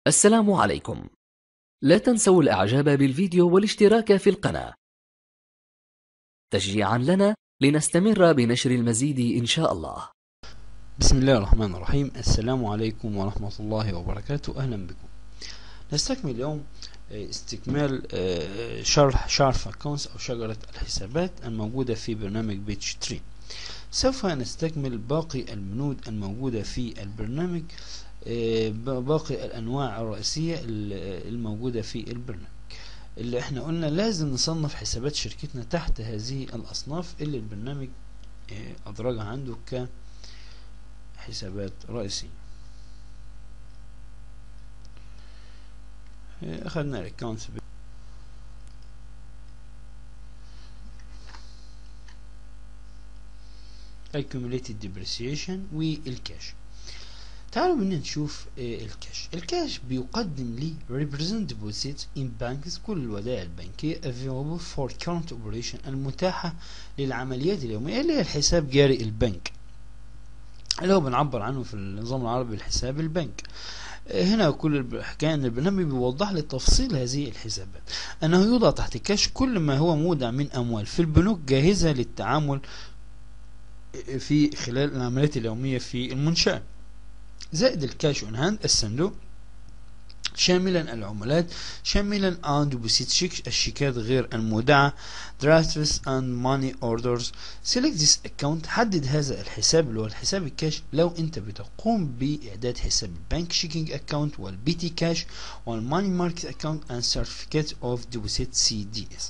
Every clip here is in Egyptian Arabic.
السلام عليكم لا تنسوا الاعجاب بالفيديو والاشتراك في القناة تشجيعا لنا لنستمر بنشر المزيد ان شاء الله بسم الله الرحمن الرحيم السلام عليكم ورحمة الله وبركاته أهلا بكم نستكمل اليوم آه، استكمال آه، شرح شارف اكونتس أو شجرة الحسابات الموجودة في برنامج بيتش تري سوف نستكمل باقي البنود الموجودة في البرنامج آه، باقي الأنواع الرئيسية الموجودة في البرنامج اللي احنا قلنا لازم نصنف حسابات شركتنا تحت هذه الأصناف اللي البرنامج أدرجها عنده كحسابات رئيسية أخذنا الأكونتس accumulated depreciation والكاش تعالوا بينا نشوف الكاش الكاش بيقدم لي represent deposits in banks كل الودائع البنكية available for current operation المتاحة للعمليات اليومية اللي هي الحساب جاري البنك اللي هو بنعبر عنه في النظام العربي الحساب البنك هنا كل الحكاية ان البرنامج بيوضح لي تفصيل هذه الحسابات انه يوضع تحت كاش كل ما هو مودع من اموال في البنوك جاهزة للتعامل في خلال العمليات اليومية في المنشأة زائد الكاش اون هاند الصندوق شاملا العملات شاملا ان ديبوسيت شيك الشيكات غير المودعة drafts and money orders select this account حدد هذا الحساب اللي هو الحساب الكاش لو انت بتقوم بإعداد حساب البنك شيكينج اكاونت والبي تي كاش والماني ماركت اكاونت and certificate of deposit CDS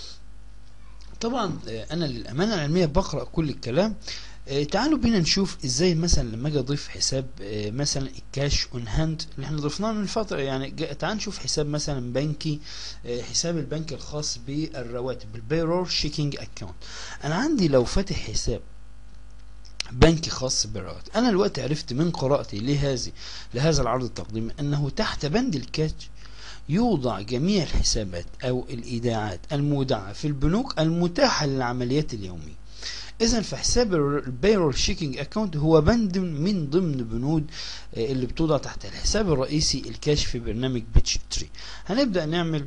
طبعا انا للامانه العلميه بقرا كل الكلام آه، تعالوا بينا نشوف ازاي مثلا لما اجي اضيف حساب آه، مثلا الكاش اون هاند اللي احنا ضفناه من فتره يعني تعال نشوف حساب مثلا بنكي آه، حساب البنك الخاص بالرواتب البيرور شيكينج اكونت انا عندي لو فاتح حساب بنكي خاص بالرواتب انا دلوقتي عرفت من قراءتي لهذه لهذا العرض التقديمي انه تحت بند الكاش يوضع جميع الحسابات او الايداعات المودعه في البنوك المتاحه للعمليات اليوميه اذا فحساب البيرول شيكينج اكونت هو بند من ضمن بنود آه، اللي بتوضع تحت الحساب الرئيسي الكاش في برنامج بيتش تري هنبدا نعمل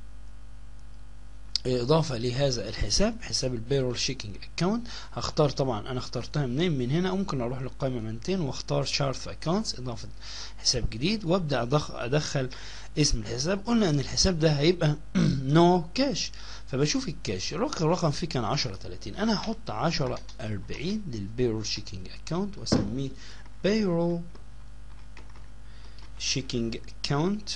آه، اضافه لهذا الحساب حساب البيرول شيكينج اكونت هختار طبعا انا اخترتها منين من هنا ممكن اروح للقائمه منتين واختار شارت اكونتس اضافه حساب جديد وابدا ادخل اسم الحساب قلنا ان الحساب ده هيبقى نو كاش فبشوف الكاش الرقم فيه كان 10 30 انا هحط 10 40 للبيرول شيكينج اكونت واسميه بيرول شيكينج اكونت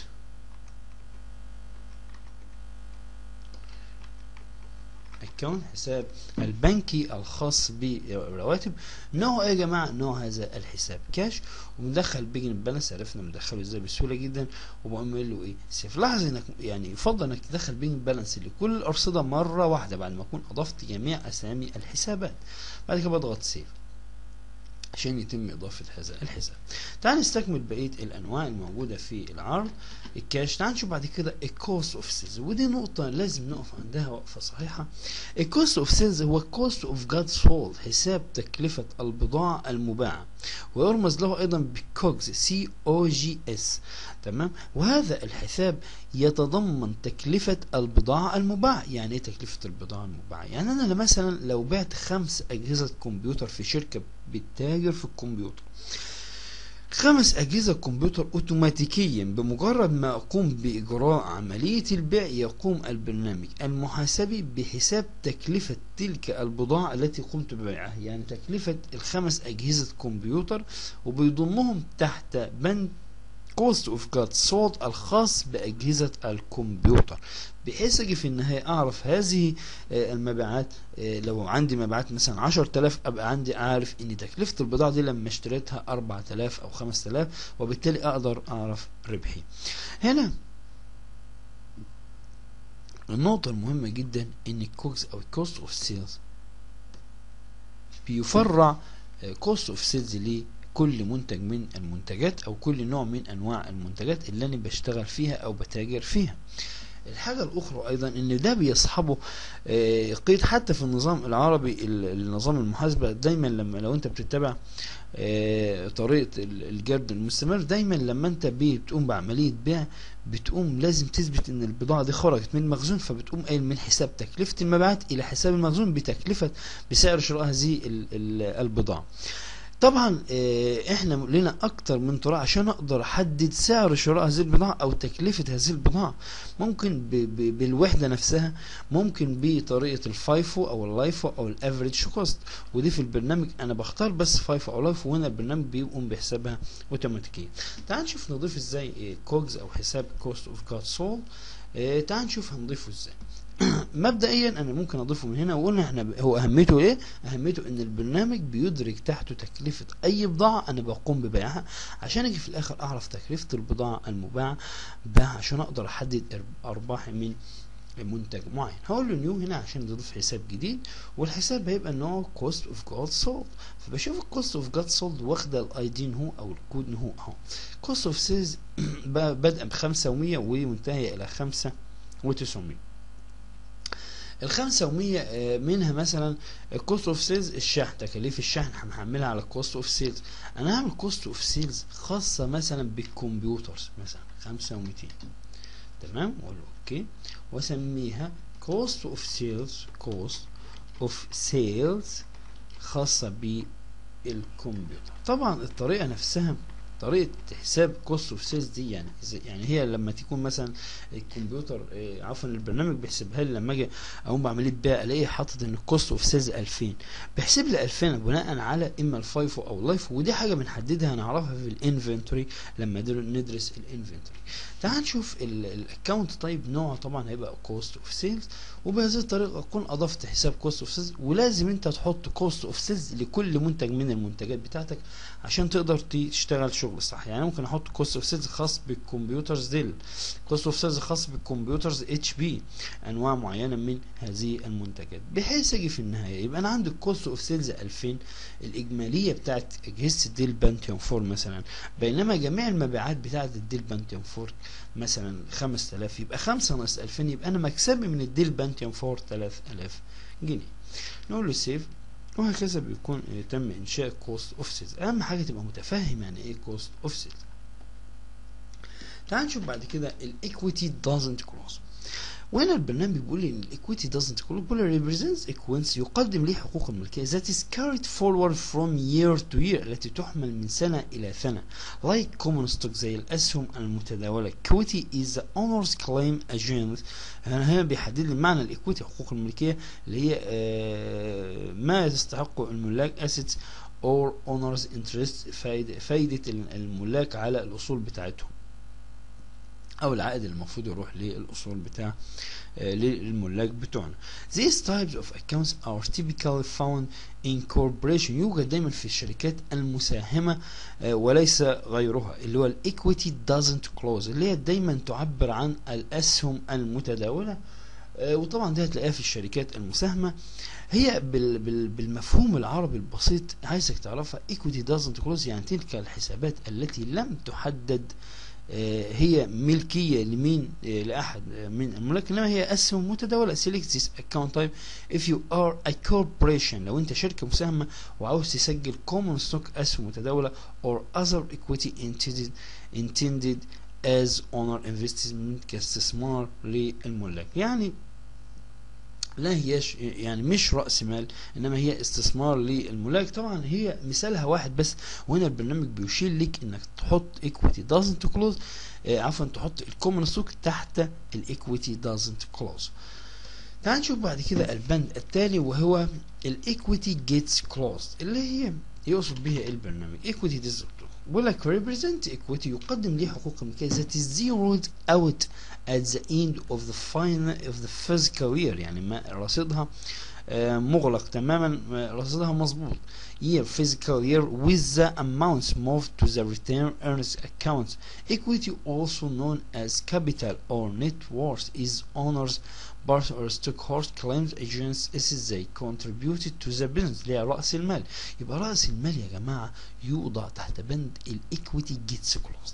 اكونت حساب البنكي الخاص بالرواتب نوع ايه يا جماعه نوع هذا الحساب كاش ومدخل بيجن بالانس عرفنا مدخله ازاي بسهوله جدا وبقوم قايل له ايه سيف لاحظ انك يعني يفضل انك تدخل بيجن بالانس لكل الارصده مره واحده بعد ما اكون اضفت جميع اسامي الحسابات بعد كده بضغط سيف عشان يتم إضافة هذا الحساب تعال نستكمل بقية الأنواع الموجودة في العرض الكاش تعال نشوف بعد كده الكوست اوف سيلز ودي نقطة لازم نقف عندها وقفة صحيحة الكوست اوف سيلز هو كوست اوف جاد سولد حساب تكلفة البضاعة المباعة ويرمز له أيضا بكوجز سي او جي اس تمام وهذا الحساب يتضمن تكلفة البضاعة المباعة يعني ايه تكلفة البضاعة المباعة يعني انا مثلا لو بعت خمس اجهزة كمبيوتر في شركة بتتاجر في الكمبيوتر خمس أجهزة كمبيوتر أوتوماتيكيا بمجرد ما أقوم بإجراء عملية البيع يقوم البرنامج المحاسبي بحساب تكلفة تلك البضاعة التي قمت ببيعها يعني تكلفة الخمس أجهزة كمبيوتر وبيضمهم تحت بند كوست اوف جاد سولد الخاص بأجهزة الكمبيوتر بحيث اجي في النهاية اعرف هذه آه، المبيعات آه، لو عندي مبيعات مثلا 10000 ابقى عندي عارف ان تكلفة البضاعة دي لما اشتريتها 4000 او 5000 وبالتالي اقدر اعرف ربحي هنا النقطة المهمة جدا ان الكوكس او الكوست اوف سيلز بيفرع كوست اوف سيلز ليه كل منتج من المنتجات او كل نوع من انواع المنتجات اللي انا بشتغل فيها او بتاجر فيها الحاجة الأخرى أيضا إن ده بيصحبه آه، قيد حتى في النظام العربي ال- النظام المحاسبة دايما لما لو أنت بتتبع آه، طريقة ال- الجرد المستمر دايما لما أنت بي- بتقوم بعملية بيع بتقوم لازم تثبت إن البضاعة دي خرجت من المخزون فبتقوم قايل من حساب تكلفة المبيعات إلى حساب المخزون بتكلفة بسعر شراء هذه ال- ال- البضاعة. طبعا آه، احنا لنا اكتر من طريقه عشان اقدر احدد سعر شراء هذه البضاعه او تكلفه هذه البضاعه ممكن ب ب بالوحده نفسها ممكن بطريقه الفايفو او اللايفو او الافريج كوست ودي في البرنامج انا بختار بس فايفو او لايفو وهنا البرنامج بيقوم بحسابها اوتوماتيكيا تعال نشوف نضيف ازاي كوجز او حساب كوست اوف جاد سول تعال نشوف هنضيفه ازاي مبدئيا انا ممكن اضيفه من هنا وقلنا احنا ب- هو اهميته ايه اهميته ان البرنامج بيدرك تحته تكلفه اي بضاعه انا بقوم ببيعها عشان اجي في الاخر اعرف تكلفه البضاعه المباعه بها عشان اقدر احدد أر- ارباحي من منتج معين هقول له نيو هنا عشان نضيف حساب جديد والحساب هيبقى ان هو كوست اوف جاد سولد فبشوف الكوست اوف جاد سولد واخده الاي دي هو او الكود هو اهو كوست اوف سيلز بادئه ب 5 و100 ومنتهيه الى 5 و900 الخمسة ومية آه، منها مثلا الكوست اوف سيلز الشحن تكاليف الشحن هنحملها على الكوست اوف سيلز انا هعمل كوست اوف سيلز خاصة مثلا بالكمبيوترز مثلا خمسة وميتين تمام واقول له اوكي واسميها كوست اوف سيلز كوست اوف سيلز خاصة بالكمبيوتر طبعا الطريقة نفسها طريقة حساب كوست اوف سيلز دي يعني إزاي- يعني هي لما تكون مثلا الكمبيوتر آه، عفوا البرنامج بيحسبها لي لما اجي اقوم بعمليه بيع الاقيه حاطط ان الكوست اوف سيلز 2000 بيحسب لي 2000 بناء على اما الفايفو او اللايفو ودي حاجه بنحددها هنعرفها في الانفنتوري لما در- ندرس الانفنتوري تعال نشوف الاكونت طيب نوعه طبعا هيبقى كوست اوف سيلز وبهذه الطريقه اكون اضفت حساب كوست اوف سيلز ولازم انت تحط كوست اوف سيلز لكل منتج من المنتجات بتاعتك عشان تقدر تشتغل شغل صح يعني ممكن احط كوست اوف سيلز خاص بالكمبيوترز ديل كوست اوف سيلز خاص بالكمبيوترز اتش بي انواع معينه من هذه المنتجات بحيث اجي في النهايه يبقى انا عندي الكوست اوف سيلز 2000 الاجماليه بتاعت اجهزه الديل بانتيوم 4 مثلا بينما جميع المبيعات بتاعت الديل بانتيوم 4 مثلا 5000 يبقى 5 ناقص 2000 يبقى انا مكسبي من الديل بانتيوم 4 3000 جنيه نقول له سيف وهكذا بيكون آه، تم انشاء كوست اوف سيلز اهم حاجه تبقى متفهم يعني ايه كوست اوف سيلز تعال نشوف بعد كده الايكويتي doesn't close وهنا البرنامج بيقول لي ان الايكويتي doesn't close بيقول لي represents equity يقدم لي حقوق الملكيه that is carried forward from year to year التي تحمل من سنه الى سنه like common stock زي الاسهم المتداوله equity is the owner's claim against هنا هنا بيحدد لي معنى الايكويتي حقوق الملكيه اللي هي آه، ما يستحقه الملاك assets or owners interest فايدة, فايدة الملاك على الأصول بتاعتهم أو العائد اللي المفروض يروح للأصول بتاع آه، للملاك بتوعنا. These types of accounts are typically found in corporation يوجد دايما في الشركات المساهمة آه، وليس غيرها اللي هو equity doesn't close اللي هي دايما تعبر عن الأسهم المتداولة آه، وطبعا دي هتلاقيها في الشركات المساهمة هي بال بال بالمفهوم العربي البسيط عايزك تعرفها equity doesn't close يعني تلك الحسابات التي لم تحدد آه، هي ملكية لمين آه، لأحد آه، من الملاك إنما هي أسهم متداولة select this account type if you are a corporation لو أنت شركة مساهمة وعاوز تسجل common stock أسهم متداولة or other equity intended intended as owner investment كاستثمار للملاك يعني لا هيش يعني مش رأس مال انما هي استثمار للملاك طبعا هي مثالها واحد بس وهنا البرنامج بيشير لك انك تحط equity doesn't close آه عفوا تحط الكومن ستوك تحت الايكويتي doesn't close تعال نشوف بعد كده البند التالي وهو الايكويتي جيتس كلوز اللي هي يقصد بها البرنامج equity doesn't بيقول لك represent equity يقدم ليه حقوق الملكية that is zeroed out at the end of the final of the physical year يعني ما رصيدها آه، مغلق تماما آه، رصيدها مظبوط year physical year with the amounts moved to the return earnings account equity also known as capital or net worth is owners part or stockholders claims against is they contributed to the business اللي هي رأس المال يبقى رأس المال يا جماعة يوضع تحت بند الايكويتي جيتس كلوز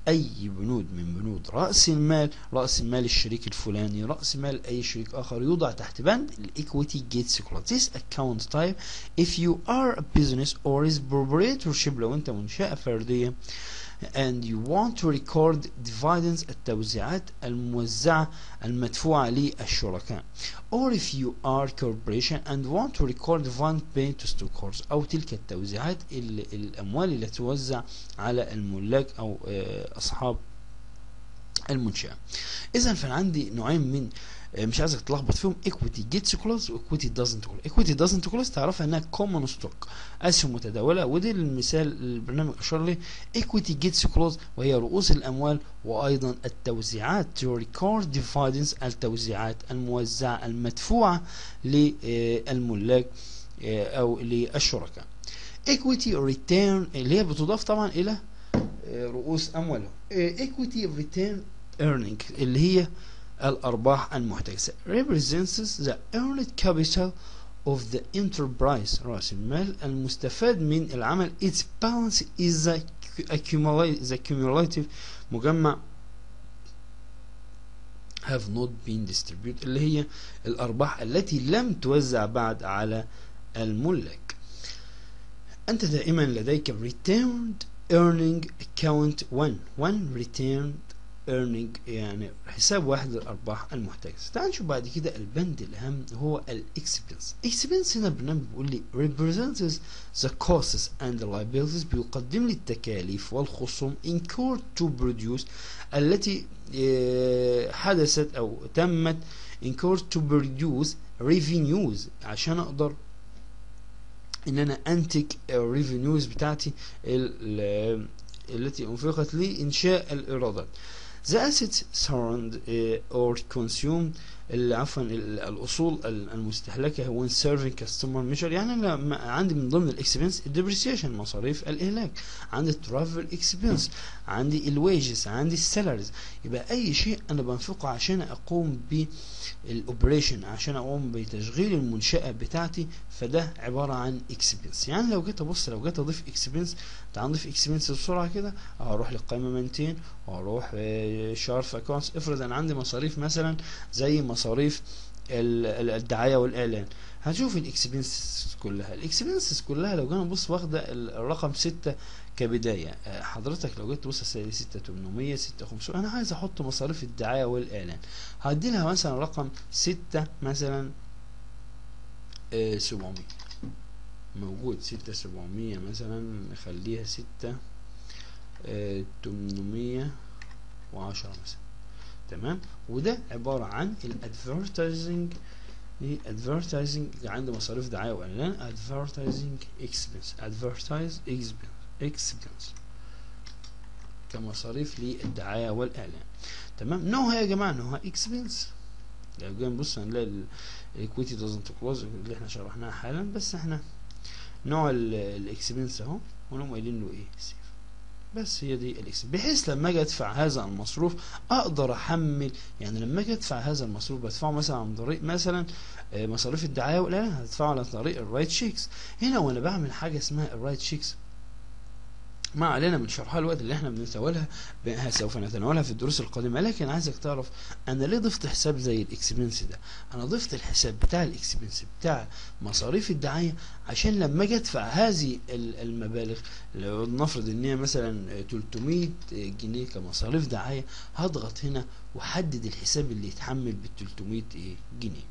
اي بنود من بنود راس المال راس المال الشريك الفلاني راس مال اي شريك اخر يوضع تحت بند الايكويتي جيتس كلوز this account type if you are a business or is proprietorship لو انت منشأة فردية and you want to record dividends التوزيعات الموزعة المدفوعة للشركاء or if you are corporation and want to record dividend paid to stockholders أو تلك التوزيعات ال- الأموال اللي توزع على الملاك أو آه، أصحاب المنشأة إذا فأنا عندي نوعين من آه، مش عايزك تلخبط فيهم equity gets close و equity doesn't close equity doesn't close تعرفها انها common stock اسهم متداولة ودي المثال البرنامج اشار ليه equity gets close وهي رؤوس الاموال وايضا التوزيعات to record dividends التوزيعات الموزعة المدفوعة للملاك آه، او للشركاء equity return اللي هي بتضاف طبعا الى آه، رؤوس اموالهم آه، equity return earning اللي هي الأرباح المحتجزة represents the earned capital of the enterprise رأس المال المستفاد من العمل its balance is the accumulate the cumulative مجمع have not been distributed اللي هي الأرباح التي لم توزع بعد على الملاك أنت دائما لديك returned earning account 1 1 returned earning يعني حساب واحد للأرباح المحتجزة تعال نشوف بعد كده البند الأهم هو الاكسبنس اكسبنس هنا البرنامج بيقول لي represents the costs and the liabilities بيقدم لي التكاليف والخصوم incurred to produce التي آه، حدثت أو تمت incurred to produce revenues عشان أقدر ان انا انتج الريفينيوز بتاعتي ال- ال- التي انفقت لانشاء الايرادات The assets surround uh, or consumed ال- عفوا ال- الاصول ال- المستهلكه when serving customer measure يعني انا م- عندي من ضمن الاكسبنس الديبريسيشن مصاريف الاهلاك عندي الترافل اكسبنس عندي الويجز عندي السالاريز يبقى اي شيء انا بنفقه عشان اقوم بالاوبريشن عشان اقوم بتشغيل المنشاه بتاعتي فده عباره عن اكسبنس يعني لو جيت ابص لو جيت اضيف اكسبنس تعال نضيف اكسبنس بسرعه كده اروح للقائمه منتين واروح شارف اكونتس افرض انا عندي مصاريف مثلا زي مصاريف ال- ال- الدعايه والاعلان هنشوف الاكسبنسز كلها الاكسبنسز كلها لو جينا نبص واخده ال- الرقم 6 كبدايه آه، حضرتك لو جيت تبص هتلاقي 6800 6500 انا عايز احط مصاريف الدعايه والاعلان هدي لها مثلا رقم 6 مثلا آه، 700 موجود 6 700 مثلا نخليها 6 آه، 810 مثلا تمام وده عبارة عن الادفرتايزنج الادفرتايزنج عندي مصاريف دعاية واعلان ادفرتايزنج اكسبنس ادفرتايز اكسبنس كمصاريف للدعاية والاعلان تمام نوعها يا جماعة نوعها اكسبنس لو جينا نبص هنلاقي الايكويتي دازنت كلوز اللي احنا شرحناها حالا بس احنا نوع الاكسبنس اهو ونقوم قايلين له ايه سيف بس هي دي الاكس بحيث لما اجي ادفع هذا المصروف اقدر احمل يعني لما اجي ادفع هذا المصروف بدفعه مثلا عن طريق مثلا آه، مصاريف الدعايه والاعلان هدفعه عن طريق الرايت شيكس هنا وانا بعمل حاجه اسمها الرايت شيكس ما علينا من شرحها الوقت اللي احنا بنتناولها ب- سوف نتناولها في الدروس القادمه لكن عايزك تعرف انا ليه ضفت حساب زي الاكسبنس ده انا ضفت الحساب بتاع الاكسبنس بتاع مصاريف الدعايه عشان لما اجي ادفع هذه ال- المبالغ لو نفرض ان هي مثلا 300 جنيه كمصاريف دعايه هضغط هنا واحدد الحساب اللي يتحمل بال 300 إيه جنيه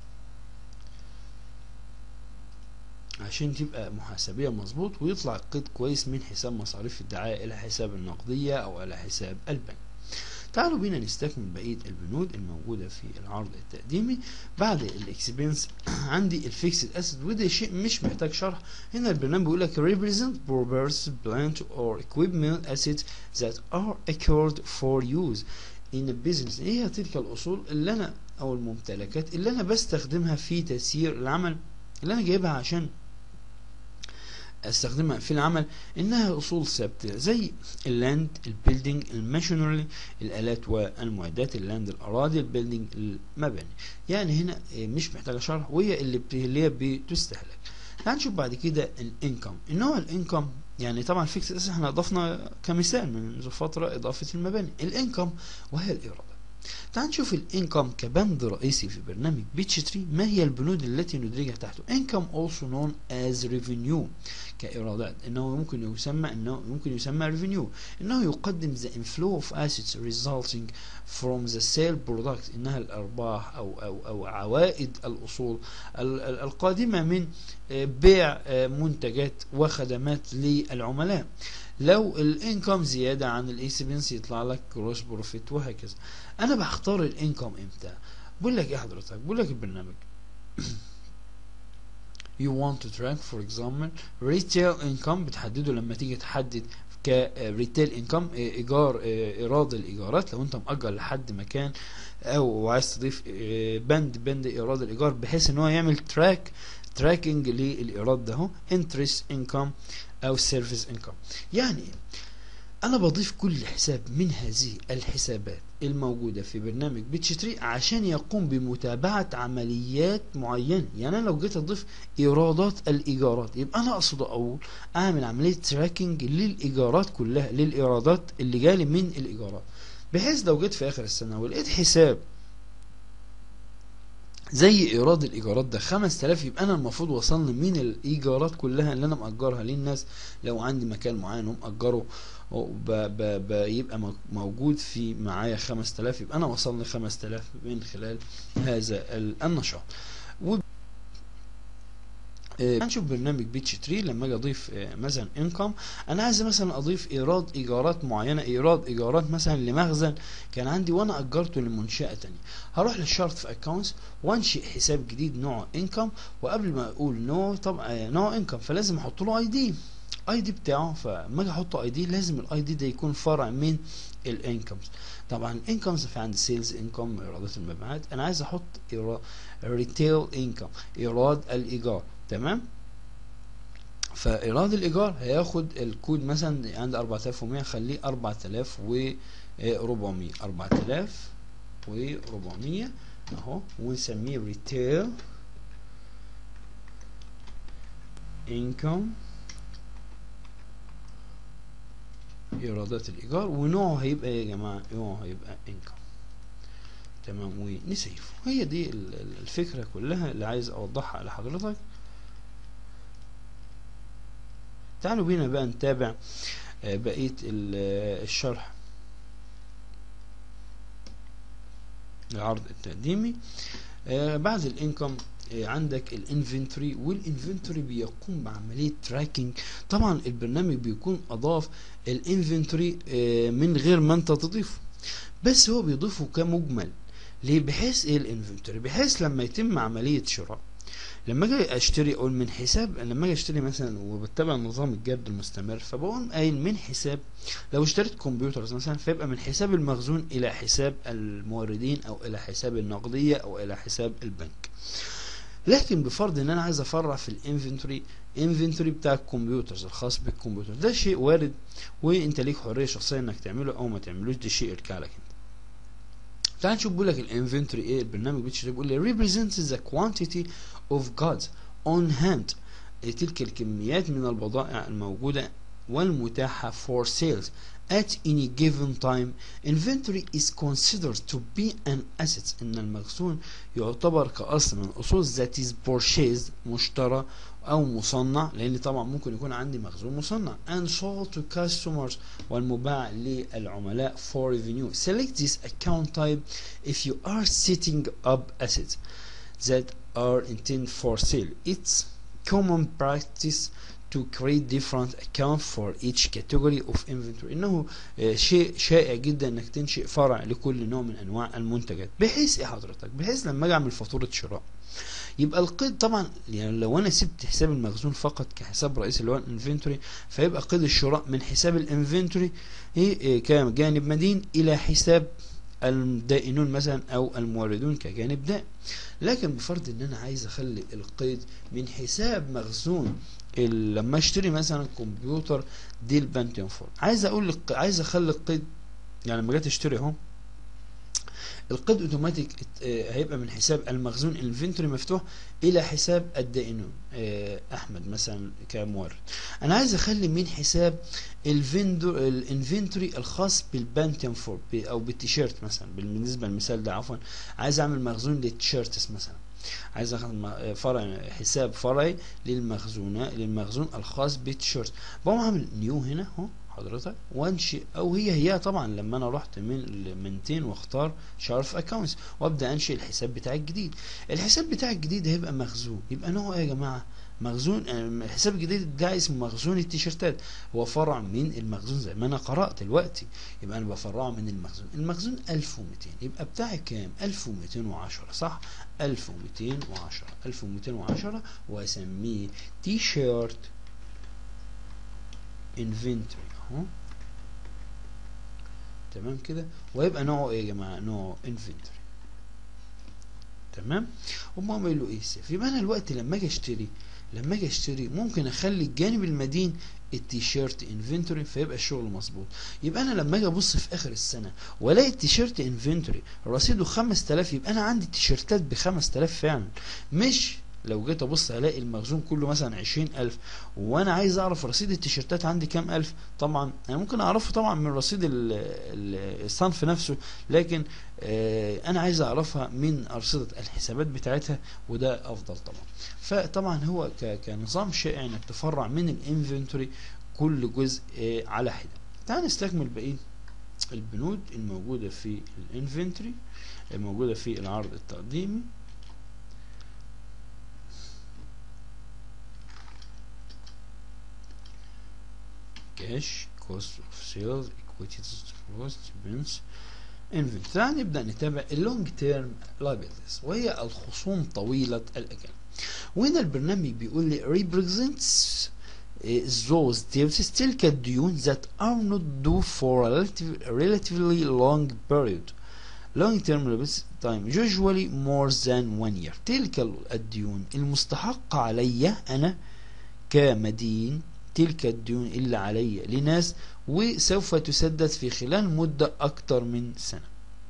عشان تبقى محاسبية مظبوط ويطلع قيد كويس من حساب مصاريف الدعاية إلى حساب النقدية أو إلى حساب البنك تعالوا بينا نستكمل بقية البنود الموجودة في العرض التقديمي بعد الاكسبنس عندي الفيكسد اسيد وده شيء مش محتاج شرح هنا البرنامج بيقول لك represent property plant or equipment assets that are acquired for use in a business ايه هي تلك الاصول اللي انا او الممتلكات اللي انا بستخدمها في تسيير العمل اللي انا جايبها عشان استخدمها في العمل انها اصول ثابته زي اللاند البيلدينج الماشينري الالات والمعدات اللاند الاراضي البيلدينج المباني يعني هنا إيه، مش محتاجه شرح وهي اللي بت- اللي هي بتستهلك تعال نشوف بعد كده الانكم النوع الانكم يعني طبعا فيكس اسس احنا اضفنا كمثال منذ فتره اضافه المباني الانكم وهي الايرادات تعال نشوف الانكم كبند رئيسي في برنامج بيتش تري ما هي البنود التي ندرجها تحته income also known as revenue كإيرادات إنه ممكن يسمى إنه ممكن يسمى revenue إنه يقدم the inflow of assets resulting from the sale product إنها الأرباح أو أو أو عوائد الأصول ال- ال- القادمة من آه، بيع آه، منتجات وخدمات للعملاء لو الانكم زياده عن الاكسبنس يطلع لك جروس بروفيت وهكذا انا بختار الانكم امتى بقول لك ايه حضرتك بقول لك البرنامج you want to track for example retail income بتحدده لما تيجي تحدد كريتيل انكم ايجار آه، ايراد الايجارات لو انت مأجر لحد مكان او عايز تضيف آه، بند بند ايراد الايجار بحيث ان هو يعمل تراك تراكنج للايراد ده اهو انترست انكم او سيرفيس انكم يعني إيه؟ انا بضيف كل حساب من هذه الحسابات الموجودة في برنامج بيتش تري عشان يقوم بمتابعة عمليات معينة يعني انا لو جيت اضيف ايرادات الايجارات يبقى انا اقصد اقول اعمل عملية تراكنج للايجارات كلها للايرادات اللي جالي من الايجارات بحيث لو جيت في اخر السنة ولقيت حساب زي ايراد الايجارات ده 5000 يبقى انا المفروض وصلني من الايجارات كلها اللي انا مأجرها للناس لو عندي مكان معين ومأجره ب- ب- ب- يبقى م- موجود في معايا 5000 يبقى انا وصلني 5000 من خلال هذا ال- النشاط و آه، هنشوف برنامج بيتش تري لما اجي اضيف آه، مثلا انكم انا عايز مثلا اضيف ايراد ايجارات معينه ايراد ايجارات مثلا لمخزن كان عندي وانا اجرته لمنشاه تانية هروح للشارت في اكونتس وانشئ حساب جديد نوعه انكم وقبل ما اقول نو طبعا نوع انكم فلازم احط له اي دي اي دي بتاعه فلما اجي احط اي دي لازم الاي دي ده يكون فرع من الانكمز طبعا الانكمز في عندي سيلز انكم ايرادات المبيعات انا عايز احط ريتيل انكم ايراد الايجار تمام فايراد الايجار هياخد الكود مثلا عند 4100 خليه 4400 4400 اهو ونسميه ريتيل انكم ايرادات الايجار ونوعه هيبقى ايه يا جماعه نوعه هيبقى انكم تمام ونسيفه هي دي ال- ال- الفكره كلها اللي عايز اوضحها لحضرتك تعالوا بينا بقى نتابع آه، بقيه ال- آه، الشرح العرض التقديمي آه، بعد الانكم آه، عندك الانفنتوري والانفنتوري بيقوم بعمليه تراكنج طبعا البرنامج بيكون اضاف الانفنتوري من غير ما انت تضيفه بس هو بيضيفه كمجمل ليه بحيث ايه الانفنتوري بحيث لما يتم عمليه شراء لما اجي اشتري اقول من حساب لما اجي اشتري مثلا وبتبع نظام الجرد المستمر فبقوم قايل من حساب لو اشتريت كمبيوتر مثلا فيبقى من حساب المخزون الى حساب الموردين او الى حساب النقديه او الى حساب البنك لكن بفرض ان انا عايز افرع في الانفنتوري انفنتوري بتاع الكمبيوترز الخاص بالكمبيوتر ده شيء وارد وانت ليك حريه شخصيه انك تعمله او ما تعملوش ده شيء يرجع لك انت تعال نشوف بيقول لك الانفنتوري ايه البرنامج بيتش بيقول لي represents the quantity of goods on hand تلك الكميات من البضائع الموجودة والمتاحة for sales at any given time inventory is considered to be an asset ان المخزون يعتبر كأصل من الأصول that is purchased مشترى أو مصنع لأن طبعا ممكن يكون عندي مخزون مصنع and sold to customers والمباع للعملاء for revenue select this account type if you are setting up assets that are intended for sale it's common practice to create different account for each category of inventory انه آه، شيء شائع جدا انك تنشئ فرع لكل نوع من انواع المنتجات بحيث ايه حضرتك بحيث لما اجي اعمل فاتوره شراء يبقى القيد طبعا يعني لو انا سبت حساب المخزون فقط كحساب رئيسي اللي هو الانفنتوري فيبقى قيد الشراء من حساب الانفنتوري إيه، إيه، كجانب مدين الى حساب الدائنون مثلا او الموردون كجانب دائن لكن بفرض ان انا عايز اخلي القيد من حساب مخزون ال- لما اشتري مثلا كمبيوتر ديل بنتيوم 4 عايز اقول لك عايز اخلي القيد يعني لما جيت اشتري اهو القيد اوتوماتيك آه، هيبقى من حساب المخزون الانفنتوري مفتوح الى حساب الدائنون آه، احمد مثلا كمورد انا عايز اخلي من حساب الفندور الانفنتوري الخاص بالبانتيوم 4 ب- او بالتيشيرت مثلا بالنسبه للمثال ده عفوا عايز اعمل مخزون للتيشيرتس مثلا عايز اخد م- فرع حساب فرعي للمخزونه للمخزون الخاص بالتيشيرت بقوم اعمل نيو هنا اهو حضرتك وانشئ او هي هي طبعا لما انا رحت من المنتين واختار شارف اكونتس وابدا انشئ الحساب بتاعي الجديد الحساب بتاعي الجديد هيبقى مخزون يبقى نوعه ايه يا جماعه مخزون آه، الحساب الجديد ده اسمه مخزون التيشيرتات هو فرع من المخزون زي ما انا قرات دلوقتي يبقى انا بفرعه من المخزون المخزون 1200 يبقى بتاعي كام 1210 صح 1210 1210 واسميه تي شيرت انفنتوري اهو تمام كده ويبقى نوعه ايه يا جماعه نوعه انفنتوري تمام هم عملوا له ايه سيف يبقى انا الوقت لما اجي اشتري لما اجي اشتري ممكن اخلي الجانب المدين التيشيرت انفنتوري فيبقى الشغل مظبوط يبقى انا لما اجي ابص في اخر السنه والاقي التيشيرت انفنتوري رصيده 5000 يبقى انا عندي تيشيرتات ب 5000 فعلا مش لو جيت ابص الاقي المخزون كله مثلا 20000 وانا عايز اعرف رصيد التيشيرتات عندي كام الف طبعا انا ممكن اعرفه طبعا من رصيد ال- ال- الصنف نفسه لكن آه، انا عايز اعرفها من ارصده الحسابات بتاعتها وده افضل طبعا فطبعا هو ك- كنظام شائع انك تفرع من الانفنتوري كل جزء آه، على حده تعال نستكمل بقيه البنود الموجوده في الانفنتوري الموجوده في العرض التقديمي cash cost of sales equity cost expense inventory تعال نبدأ نتابع اللونج تيرم liabilities وهي الخصوم طويلة الأجل وهنا البرنامج بيقول لي represents eh, those debts تلك الديون that are not due for a relative- relatively long period long term liabilities time usually more than one year تلك الديون المستحقة علي أنا كمدين تلك الديون اللي علي لناس وسوف تسدد في خلال مدة أكتر من سنة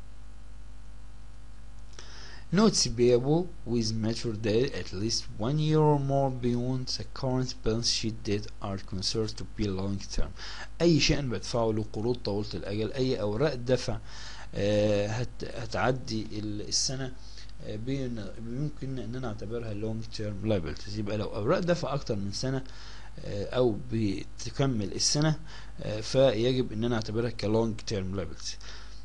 Notes payable with mature date at least one year or more beyond the current balance sheet date are considered to be long term. أي شيء بدفعه له قروض طويلة الأجل أي أوراق دفع آه، هت- هتعدي ال- السنة آه، بين- ممكن ان انا اعتبرها long term liabilities يبقى لو اوراق دفع اكتر من سنه آه، او بتكمل السنه آه، فيجب ان انا اعتبرها ك long term liabilities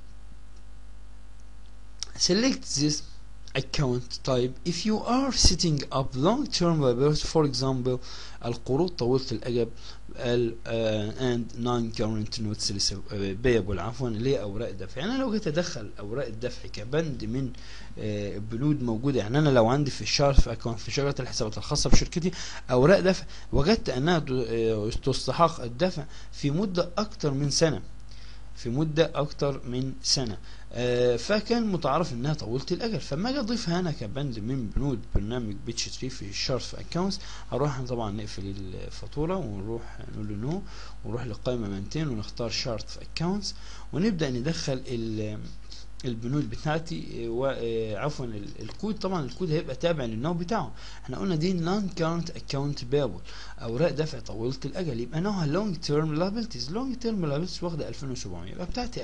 select this account type if you are setting up long term liabilities for example القروض طويلة الأجل ال uh, and non current notes payable عفوا اللي هي أوراق الدفع يعني أنا لو جيت أدخل أوراق الدفع كبند من آه، بنود موجودة يعني أنا لو عندي في الشارف أكونت في شجرة الحسابات الخاصة بشركتي أوراق دفع وجدت أنها ت- آه، تستحق الدفع في مدة أكتر من سنة في مدة أكتر من سنة آه، فكان متعارف انها طويله الاجل فما اجي اضيفها انا كبند من بنود برنامج بيتش تري في الشارف اكونتس هنروح طبعا نقفل الفاتوره ونروح نقول له نو ونروح لقائمه منتين ونختار شارت اكونتس ونبدا ندخل ال- البنود بتاعتي آه، و- آه، عفوا ال- الكود طبعا الكود هيبقى تابع للنوع بتاعه احنا قلنا دي نون كارنت اكونت بيبل اوراق دفع طويله الاجل يبقى نوعها لونج تيرم لابيلتيز لونج تيرم لابيلتيز واخده 2700 يبقى بتاعتي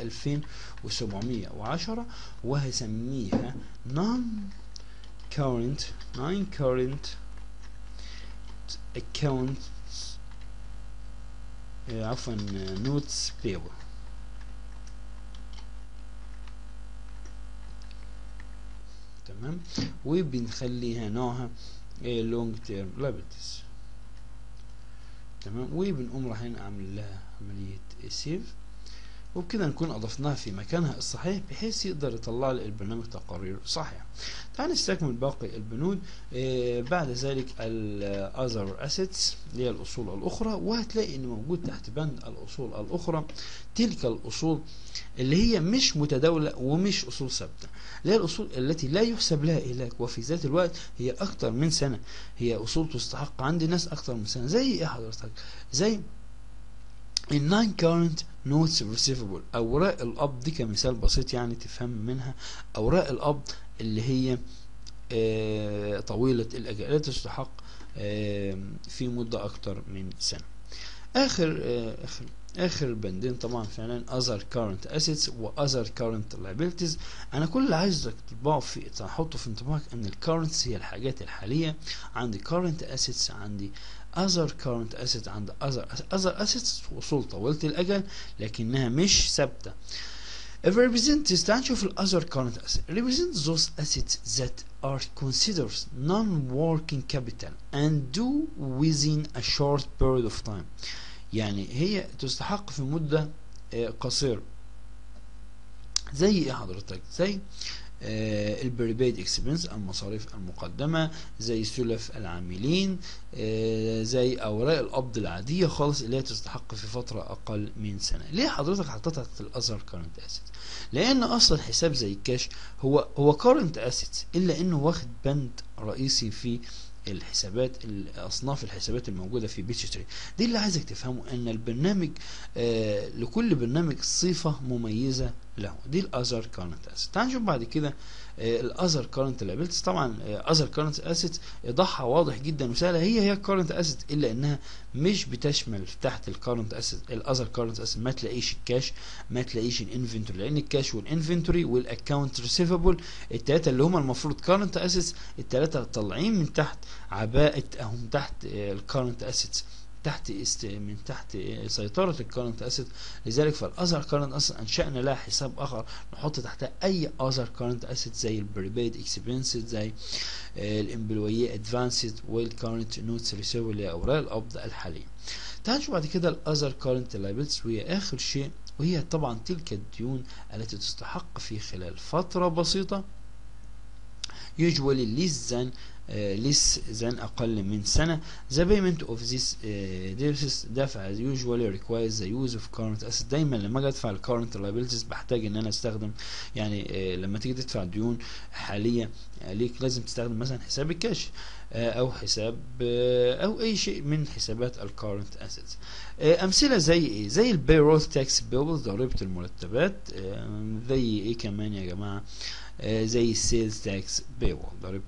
2710 وهسميها non current non current account آه، عفوا notes payable تمام وبنخليها نوعها لونج تيرم liabilities تمام وبنقوم رايحين اعمل لها عمليه سيف وبكده نكون اضفناها في مكانها الصحيح بحيث يقدر يطلع لي البرنامج تقارير صحيحه تعال نستكمل باقي البنود آه، بعد ذلك ال other assets اللي هي الاصول الاخرى وهتلاقي ان موجود تحت بند الاصول الاخرى تلك الاصول اللي هي مش متداوله ومش اصول ثابته اللي هي الاصول التي لا يحسب لها اهلاك وفي ذات الوقت هي اكتر من سنه هي اصول تستحق عند ناس اكتر من سنه زي ايه حضرتك زي الناين كارنت نوتس ريسيفبل اوراق القبض دي كمثال بسيط يعني تفهم منها اوراق القبض اللي هي آه، طويلة الأجل لا تستحق آه، في مدة أكتر من سنة آخر آه، آخر آخر بندين طبعا فعلا other current assets و other current liabilities أنا كل اللي عايزك تطبعه في تحطه في انتباهك إن الكارنتس هي الحاجات الحالية عندي current assets عندي other current asset عندي other other assets وصول طويلة الأجل لكنها مش ثابتة If represents تعال نشوف ال other current assets represent those assets that are considered non-working capital and do within a short period of time يعني هي تستحق في مدة آه، قصيرة زي ايه حضرتك زي البريبيد اكسبنس المصاريف المقدمة زي سلف العاملين آه، زي اوراق القبض العادية خالص اللي هي تستحق في فترة اقل من سنة ليه حضرتك حطيتها في الاذر كارنت اسيت لان اصلا حساب زي الكاش هو هو كارنت اسيت الا انه واخد بند رئيسي في الحسابات اصناف الحسابات الموجوده في بيتش تري دي اللي عايزك تفهمه ان البرنامج آه لكل برنامج صفه مميزه له دي الاذر كارنت اسيت تعال نشوف بعد كده الاذر كارنت لابيلتيز طبعا اذر كارنت اسيت ايضاحها واضح جدا وسهله هي هي الكارنت اسيت الا انها مش بتشمل تحت الكارنت اسيت الاذر كارنت اسيت ما تلاقيش الكاش ما تلاقيش الانفنتوري لان الكاش والانفنتوري والاكونت ريسيفبل الثلاثه اللي هم المفروض كارنت اسيتس الثلاثه طالعين من تحت عباءه هم تحت الكارنت اسيتس تحت است... من تحت سيطرة الكارنت اسيت لذلك فالاذر كارنت اسيت انشأنا لها حساب اخر نحط تحتها اي اذر كارنت اسيت زي البريبيد اكسبنسز زي الامبلويي ادفانسد والكارنت نوتس ريسيفر اللي هي اوراق القبض الحالية تعال نشوف بعد كده الاذر كارنت لايبلتيز وهي اخر شيء وهي طبعا تلك الديون التي تستحق في خلال فترة بسيطة usually less than uh, less than أقل من سنة the payment of this uh, debts دفع usually requires the use of current assets دايما لما اجي ادفع ال current liabilities بحتاج ان انا استخدم يعني uh, لما تيجي تدفع ديون حالية uh, ليك لازم تستخدم مثلا حساب الكاش uh, او حساب uh, او اي شيء من حسابات ال current assets uh, امثلة زي ايه زي البيرول تاكس بيبل ضريبة المرتبات uh, زي ايه كمان يا جماعة آه زي السيلز تاكس بيبل ضريبة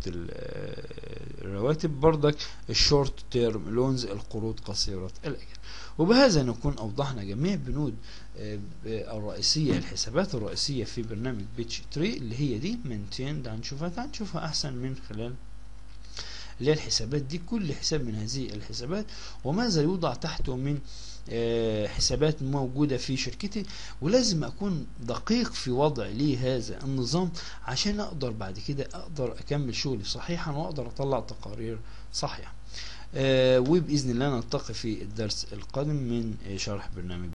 الرواتب بردك الشورت تيرم لونز القروض قصيرة الأجل وبهذا نكون أوضحنا جميع بنود آه الرئيسية الحسابات الرئيسية في برنامج بيتش تري اللي هي دي منتين ده هنشوفها ده هنشوفها أحسن من خلال اللي هي الحسابات دي كل حساب من هذه الحسابات وماذا يوضع تحته من حسابات موجودة في شركتي ولازم أكون دقيق في وضع لي هذا النظام عشان أقدر بعد كده أقدر أكمل شغلي صحيحا وأقدر أطلع تقارير صحيحة وبإذن الله نلتقي في الدرس القادم من شرح برنامج